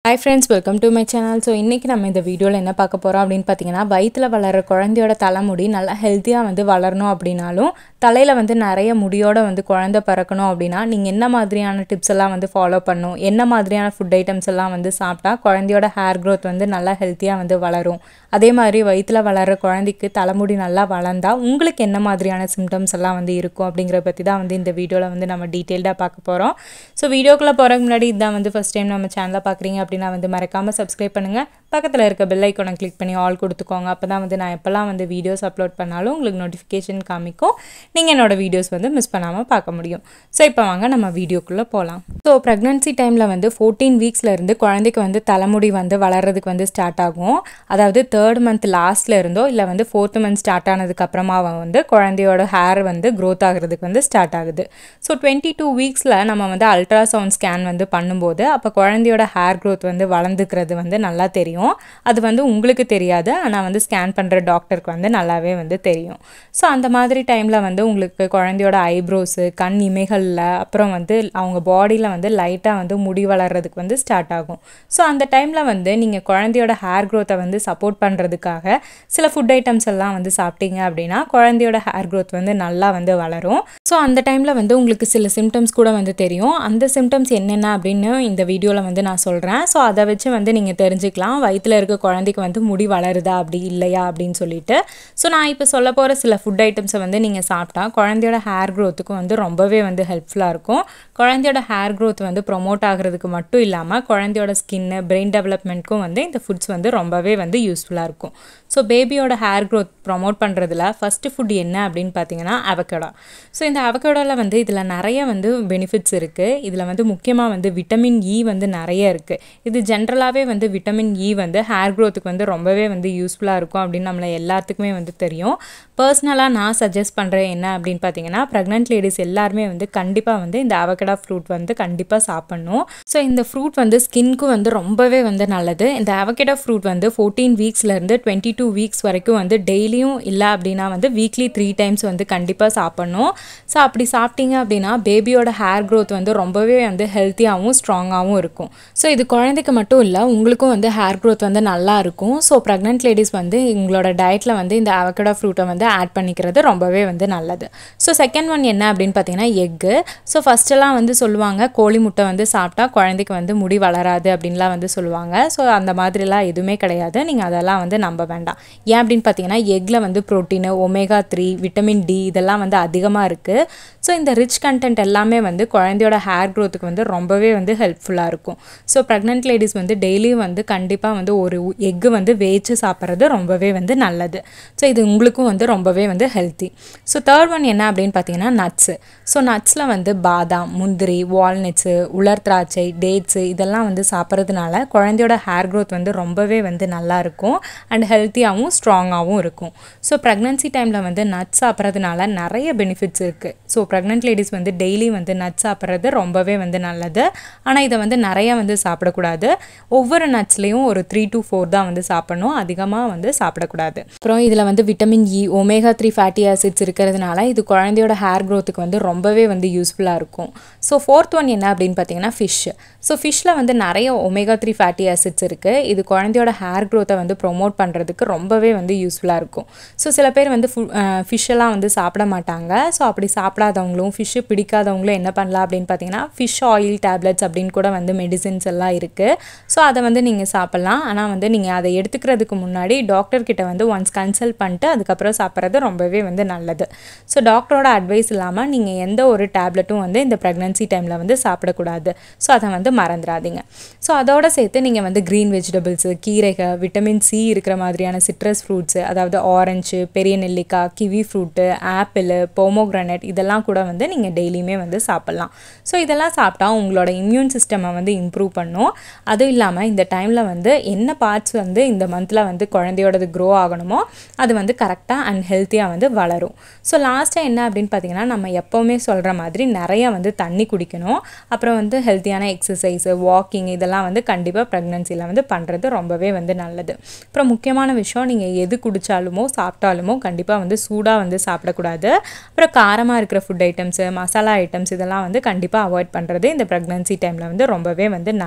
hi friends welcome to my channel so இன்றைக்கி நம்ம இந்த வீடியோவில் என்ன பார்க்க போகிறோம் அப்படின்னு பார்த்தீங்கன்னா வயிற்றில் வளர்கிற குழந்தையோட தலைமுடி நல்லா ஹெல்த்தியாக வந்து வளரணும் அப்படின்னாலும் தலையில் வந்து நிறைய முடியோட வந்து குழந்தை பிறக்கணும் அப்படின்னா நீங்கள் என்ன மாதிரியான டிப்ஸ் எல்லாம் வந்து ஃபாலோ பண்ணணும் என்ன மாதிரியான ஃபுட் ஐட்டம்ஸ் எல்லாம் வந்து சாப்பிட்டா குழந்தையோட ஹேர் க்ரோத் வந்து நல்லா ஹெல்த்தியாக வந்து வளரும் அதே மாதிரி வயிற்றில் வளர்கிற குழந்தைக்கு தலைமுடி நல்லா வளர்ந்தா உங்களுக்கு என்ன மாதிரியான சிம்டம்ஸ் எல்லாம் வந்து இருக்கும் அப்படிங்கிற பற்றி தான் வந்து இந்த வீடியோவில் வந்து நம்ம டீட்டெயில்டாக பார்க்க போகிறோம் ஸோ வீடியோக்குள்ளே போகிறதுக்கு முன்னாடி இதான் வந்து ஃபஸ்ட் டைம் நம்ம சேனலை பார்க்குறீங்க அப்படின்னா வந்து மறக்காமல் சப்ஸ்கிரைப் பண்ணுங்கள் பக்கத்தில் இருக்க பெல் ஐக்கானை கிளிக் பண்ணி ஆல் கொடுத்துக்கோங்க அப்போ தான் வந்து நான் எப்போல்லாம் வந்து வீடியோஸ் அப்லோட் பண்ணாலும் உங்களுக்கு நோட்டிஃபிகேஷன் காமிக்கும் நீங்கள் என்னோட வீடியோஸ் வந்து மிஸ் பண்ணாமல் பார்க்க முடியும் ஸோ இப்போ வாங்க நம்ம வீடியோக்குள்ளே போகலாம் ஸோ ப்ரெக்னன்சி டைமில் வந்து ஃபோர்டீன் வீக்ஸ்லேருந்து குழந்தைக்கு வந்து தலைமுடி வந்து வளர்கிறதுக்கு வந்து ஸ்டார்ட் ஆகும் அதாவது தேர்ட் மந்த் லாஸ்ட்ல இருந்தோ இல்லை வந்து ஃபோர்த் மந்த் ஸ்டார்ட் ஆனதுக்கு அப்புறமா வந்து குழந்தையோட ஹேர் வந்து க்ரோத் ஆகிறதுக்கு வந்து ஸ்டார்ட் ஆகுது ஸோ டுவெண்ட்டி டூ வீக்ஸில் நம்ம வந்து அல்ட்ராசவுண்ட் ஸ்கேன் வந்து பண்ணும்போது அப்போ குழந்தையோட ஹேர் க்ரோத் வந்து வளர்ந்துக்கிறது வந்து நல்லா தெரியும் அது வந்து உங்களுக்கு தெரியாது ஆனால் வந்து ஸ்கேன் பண்ணுற டாக்டருக்கு வந்து நல்லாவே வந்து தெரியும் ஸோ அந்த மாதிரி டைமில் வந்து உங்களுக்கு குழந்தையோட ஐப்ரோஸு கண் இமைகளில் அப்புறம் வந்து அவங்க பாடியில் வந்து லைட்டாக வந்து முடி வளர்கிறதுக்கு வந்து ஸ்டார்ட் ஆகும் ஸோ அந்த டைமில் வந்து நீங்கள் குழந்தையோட ஹேர் க்ரோத்தை வந்து சப்போர்ட் பண்ணுறதுக்காக சில ஃபுட் ஐட்டம்ஸ் எல்லாம் வந்து சாப்பிட்டீங்க அப்படின்னா குழந்தையோட ஹேர் க்ரோத் வந்து நல்லா வந்து வளரும் ஸோ அந்த டைமில் வந்து உங்களுக்கு சில சிம்டம்ஸ் கூட வந்து தெரியும் அந்த சிம்டம்ஸ் என்னென்ன அப்படின்னு இந்த வீடியோவில் வந்து நான் சொல்கிறேன் ஸோ அதை வச்சு வந்து நீங்கள் தெரிஞ்சுக்கலாம் வயிற்றில் இருக்க குழந்தைக்கு வந்து முடி வளருதா அப்படி இல்லையா அப்படின்னு சொல்லிட்டு ஸோ நான் இப்போ சொல்ல போகிற சில ஃபுட் ஐட்டம்ஸை வந்து நீங்கள் சாப்பிட்டா குழந்தையோட ஹேர் க்ரோத்துக்கும் வந்து ரொம்பவே வந்து ஹெல்ப்ஃபுல்லாக இருக்கும் குழந்தையோட ஹேர் க்ரோத் வந்து ப்ரொமோட் ஆகிறதுக்கு மட்டும் இல்லாமல் குழந்தையோட ஸ்கின்னு பிரெயின் டெவலப்மெண்ட்க்கும் வந்து இந்த ஃபுட்ஸ் வந்து ரொம்பவே வந்து யூஸ்ஃபுல்லாக இருக்கும் ஸோ பேபியோட ஹேர் க்ரோத் ப்ரொமோட் பண்ணுறதுல ஃபஸ்ட்டு ஃபுட் என்ன அப்படின்னு பார்த்தீங்கன்னா அவகடா ஸோ இந்த அவகடாவில் வந்து இதில் நிறைய வந்து பெனிஃபிட்ஸ் இருக்குது இதில் வந்து முக்கியமாக வந்து விட்டமின் இ வந்து நிறைய இருக்குது இது ஜென்ரலாகவே வந்து விட்டமின் இ வந்து ஹேர் க்ரோத்துக்கு வந்து ரொம்பவே வந்து யூஸ்ஃபுல்லாக இருக்கும் அப்படின்னு நம்மளை எல்லாத்துக்குமே வந்து தெரியும் பர்சனலாக நான் சஜஸ்ட் பண்ணுறேன் என்ன அப்படின்னு பார்த்தீங்கன்னா ப்ரெக்னென்ட் லேடிஸ் எல்லாருமே வந்து கண்டிப்பாக வந்து இந்த அவகடா ஃப்ரூட் வந்து கண்டிப்பாக சாப்பிட்ணும் ஸோ இந்த ஃப்ரூட் வந்து ஸ்கின்க்கு வந்து ரொம்பவே வந்து நல்லது இந்த அவகடா ஃப்ரூட் வந்து ஃபோர்டீன் வீக்ஸ்லேருந்து டுவெண்ட்டி டூ வீக்ஸ் வரைக்கும் வந்து டெய்லியும் இல்லை அப்படின்னா வந்து வீக்லி த்ரீ டைம்ஸ் வந்து கண்டிப்பாக சாப்பிட்ணும் ஸோ அப்படி சாப்பிட்டீங்க அப்படின்னா பேபியோட ஹேர் க்ரோத் வந்து ரொம்பவே வந்து ஹெல்த்தியாகவும் ஸ்ட்ராங்காகவும் இருக்கும் ஸோ இது குழந்தைக்கு மட்டும் இல்லை உங்களுக்கும் வந்து ஹேர் க்ரோத் வந்து நல்லா இருக்கும் ஸோ ப்ரெக்னென்ட் லேடிஸ் வந்து உங்களோட டயட்டில் வந்து இந்த அவகடா ஃப்ரூட்டை வந்து ஆட் பண்ணிக்கிறது ரொம்பவே வந்து நல்லது ஸோ செகண்ட் ஒன் என்ன அப்படின்னு பார்த்தீங்கன்னா எக்கு ஸோ ஃபஸ்ட்டெல்லாம் வந்து சொல்லுவாங்க கோழி முட்டை வந்து சாப்பிட்டா குழந்தைக்கு வந்து முடி வளராது அப்படின்லாம் வந்து சொல்லுவாங்க ஸோ அந்த மாதிரிலாம் எதுவுமே கிடையாது நீங்கள் அதெல்லாம் வந்து நம்ப வேண்டாம் ஏன் அப்படின்னு பார்த்தீங்கன்னா எக்கில் வந்து protein omega three vitamin D இதெல்லாம் வந்து அதிகமாக இருக்குது ஸோ இந்த ரிச் கண்டென்ட் எல்லாமே வந்து குழந்தையோட ஹேர் க்ரோத்துக்கு வந்து ரொம்பவே வந்து ஹெல்ப்ஃபுல்லாக இருக்கும் ஸோ ப்ரெக்னென்ட் லேடிஸ் வந்து டெய்லியும் வந்து கண்டிப்பாக வந்து ஒரு எக்கு வந்து வேச்சு சாப்பிட்றது ரொம்பவே வந்து நல்லது ஸோ இது உங்களுக்கும் வந்து ரொம்பவே வந்து ஹெல்த்தி ஸோ தேர்ட் ஒன் என்ன அப்படின்னு பார்த்தீங்கன்னா நட்ஸு ஸோ நட்ஸில் வந்து பாதாம் முந்திரி வால்நட்ஸு உலர் திராட்சை டேட்ஸு இதெல்லாம் வந்து சாப்பிட்றதுனால குழந்தையோட ஹேர் க்ரோத் வந்து ரொம்பவே வந்து நல்லா இருக்கும் அண்ட் ஹெல்த்தியாகவும் ஸ்ட்ராங்காகவும் இருக்கும் ஸோ ப்ரெக்னன்சி டைமில் வந்து நட்ஸ் சாப்பிட்றதுனால நிறைய பெனிஃபிட்ஸ் இருக்குது ஸோ ப்ரெக்னென்ட் லேடிஸ் வந்து டெய்லி வந்து நட்ஸ் சாப்பிட்றது ரொம்பவே வந்து நல்லது ஆனால் இதை வந்து நிறைய வந்து சாப்பிடக்கூடாது ஒவ்வொரு நட்ஸ்லேயும் ஒரு த்ரீ டு ஃபோர் தான் வந்து சாப்பிடணும் அதிகமாக வந்து சாப்பிடக்கூடாது அப்புறம் இதில் வந்து vitamin E omega three fatty acids இருக்கிறதுனால இது குழந்தையோட ஹேர் க்ரோத்துக்கு வந்து ரொம்பவே வந்து யூஸ்ஃபுல்லாக இருக்கும் ஸோ ஃபோர்த் ஒன் என்ன அப்படின்னு பார்த்தீங்கன்னா ஃபிஷ் ஸோ ஃபிஷ்ஷில் வந்து நிறைய ஒமேகா த்ரீ ஃபேட்டி ஆசிட்ஸ் இருக்குது இது குழந்தையோட ஹேர் க்ரோத்தை வந்து ப்ரொமோட் பண்ணுறதுக்கு ரொம்பவே வந்து யூஸ்ஃபுல்லாக இருக்கும் ஸோ சில பேர் வந்து ஃபிஷ்ஷெல்லாம் வந்து சாப்பிட மாட்டாங்க ஸோ அப்படி சாப்பிடாதவங்களும் ஃபிஷ்ஷு பிடிக்காதவங்களும் என்ன பண்ணலாம் அப்படின்னு பார்த்தீங்கன்னா ஃபிஷ் ஆயில் டேப்லெட்ஸ் அப்படின்னு கூட வந்து மெடிசின்ஸ் எல்லாம் இருக்குது ஸோ அதை வந்து நீங்கள் சாப்பிட்லாம் ஆனால் வந்து நீங்கள் அதை எடுத்துக்கிறதுக்கு முன்னாடி டாக்டர் கிட்ட வந்து ஒன்ஸ் கன்சல்ட் பண்ணிட்டு அதுக்கப்புறம் சாப்பிட்றது ரொம்பவே வந்து நல்லது ஸோ டாக்டரோட அட்வைஸ் இல்லாமல் நீங்கள் எந்த ஒரு டேப்லெட்டும் வந்து இந்த ப்ரெக்னன்சி டைமில் வந்து சாப்பிடக்கூடாது ஸோ அதை வந்து மறந்துடாதீங்க ஸோ அதோட சேர்த்து நீங்கள் வந்து க்ரீன் வெஜிடபிள்ஸு கீரைகள் விட்டமின் சி இருக்கிற மாதிரியான சிட்ரஸ் ஃப்ரூட்ஸு அதாவது ஆரஞ்சு பெரிய நெல்லிக்காய் கிவி ஃப்ரூட்டு ஆப்பிள் போமோக்ரானட் இதெல்லாம் கூட வந்து நீங்கள் டெய்லியுமே வந்து சாப்பிட்லாம் ஸோ இதெல்லாம் சாப்பிட்டா உங்களோட இம்யூன் சிஸ்டமை வந்து இம்ப்ரூவ் பண்ணும் அதுவும் இல்லாமல் இந்த டைமில் வந்து என்ன பார்ட்ஸ் வந்து இந்த மந்தில் வந்து குழந்தையோடது க்ரோ ஆகணுமோ அது வந்து கரெக்டாக அண்ட் ஹெல்த்தியாக வந்து வளரும் ஸோ லாஸ்ட்டாக என்ன அப்படின்னு பார்த்தீங்கன்னா நம்ம எப்போவுமே சொல்கிற மாதிரி நிறைய வந்து தண்ணி குடிக்கணும் அப்புறம் வந்து ஹெல்த்தியான எக்ஸசைஸு வாக்கிங் இதெல்லாம் வந்து கண்டிப்பாக ப்ரெக்னன்சியில் வந்து பண்ணுறது ரொம்பவே வந்து நல்லது அப்புறம் முக்கியமான விஷயம் நீங்கள் எது குடித்தாலுமோ சாப்பிட்டாலுமோ கண்டிப்பாக வந்து சூடாக வந்து சாப்பிடக்கூடாது அப்புறம் காரமாக இருக்கிற ஃபுட் ஐட்டம்ஸு மசாலா ஐட்டம்ஸ் இதெல்லாம் வந்து கண்டிப்பாக அவாய்ட் பண்ணுறது இந்த ப்ரெக்னன்சி டைமில் வந்து ரொம்பவே வந்து நல்லது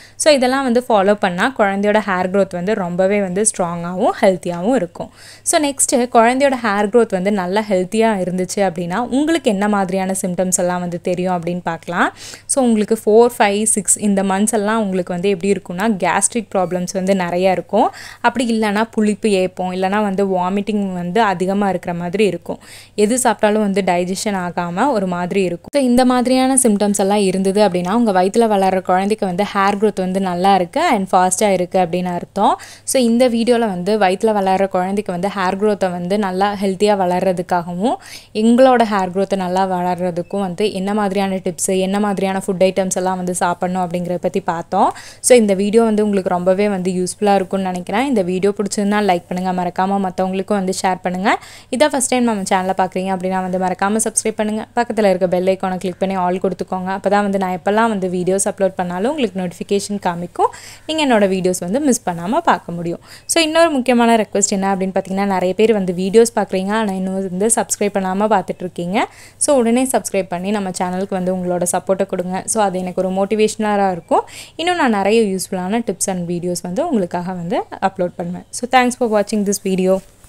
ஸோ இதெல்லாம் வந்து ஃபாலோ பண்ணால் குழந்தையோட ஹேர் க்ரோத் வந்து ரொம்பவே வந்து ஸ்ட்ராங்காகவும் ஹெல்த்தியாகவும் இருக்கும் ஸோ நெக்ஸ்ட்டு குழந்தையோட ஹேர் க்ரோத் வந்து நல்லா ஹெல்த்தியாக இருந்துச்சு அப்படின்னா உங்களுக்கு என்ன மாதிரியான சிம்டம்ஸ் எல்லாம் வந்து தெரியும் அப்படின்னு பார்க்கலாம் ஸோ உங்களுக்கு ஃபோர் ஃபைவ் சிக்ஸ் இந்த மந்த்ஸ் எல்லாம் உங்களுக்கு வந்து எப்படி இருக்கும்னா கேஸ்ட்ரிக் ப்ராப்ளம்ஸ் வந்து நிறைய இருக்கும் அப்படி இல்லைனா புளிப்பு ஏப்பம் இல்லைனா வந்து வாமிட்டிங் வந்து அதிகமாக இருக்கிற மாதிரி இருக்கும் எது சாப்பிட்டாலும் வந்து டைஜஷன் ஆகாமல் ஒரு மாதிரி இருக்கும் ஸோ இந்த மாதிரியான சிம்டம்ஸ் எல்லாம் இருந்தது அப்படின்னா உங்கள் வயிற்றில் வளர்கிற குழந்தைக்கு வந்து ஹேர் க்ரோத் வந்து நல்லா இருக்குது அண்ட் ஃபாஸ்ட்டாக இருக்குது அப்படின்னு அர்த்தம் ஸோ இந்த வீடியோவில் வந்து வயிற்றில் வளர்கிற குழந்தைக்கு வந்து ஹேர் க்ரோத்தை வந்து நல்லா ஹெல்த்தியாக வளர்கிறதுக்காகவும் எங்களோட ஹேர் க்ரோத்தை நல்லா வளர்கிறதுக்கும் வந்து என்ன மாதிரியான டிப்ஸு என்ன மாதிரியான ஃபுட் ஐட்டம்ஸ் எல்லாம் வந்து சாப்பிட்ணும் அப்படிங்கிறத பற்றி பார்த்தோம் ஸோ இந்த வீடியோ வந்து உங்களுக்கு ரொம்பவே வந்து யூஸ்ஃபுல்லாக இருக்கும்னு நினைக்கிறேன் இந்த வீடியோ பிடிச்சிருந்தா லைக் பண்ணுங்கள் மறக்காமல் மற்றவங்களுக்கும் வந்து ஷேர் பண்ணுங்கள் இதான் ஃபஸ்ட் டைம் நம்ம சேனலை பார்க்குறீங்க அப்படின்னா வந்து மறக்காமல் சப்ஸ்கிரைப் பண்ணுங்கள் பக்கத்தில் இருக்க பெல் ஐக்கானை கிளிக் பண்ணி ஆல் கொடுத்துக்கோங்க அப்போ தான் வந்து நான் எப்போல்லாம் வந்து வீடியோஸ் அப்லோட் பண்ணாலும் உங்களுக்கு நோட்டிஃபிகேஷன் காமிக்கும் நீங்கள் என்னோட வீடியோஸ் வந்து மிஸ் பண்ணாமல் பார்க்க முடியும் ஸோ இன்னொரு முக்கியமான ரெக்வஸ்ட் என்ன அப்படின்னு பார்த்தீங்கன்னா நிறைய பேர் வந்து வீடியோஸ் பார்க்குறீங்க ஆனால் இன்னும் வந்து சப்ஸ்கிரைப் பண்ணாமல் பார்த்துட்ருக்கீங்க ஸோ உடனே சப்ஸ்கிரைப் பண்ணி நம்ம சேனலுக்கு வந்து உங்களோட சப்போர்ட்டை கொடுங்க ஸோ அது எனக்கு ஒரு மோட்டிவேஷனலாக இருக்கும் இன்னும் நான் நிறைய யூஸ்ஃபுல்லான டிப்ஸ் அண்ட் வீடியோஸ் வந்து உங்களுக்காக வந்து அப்லோட் பண்ணுவேன் ஸோ தேங்க்ஸ் ஃபார் வாட்சிங் திஸ் வீடியோ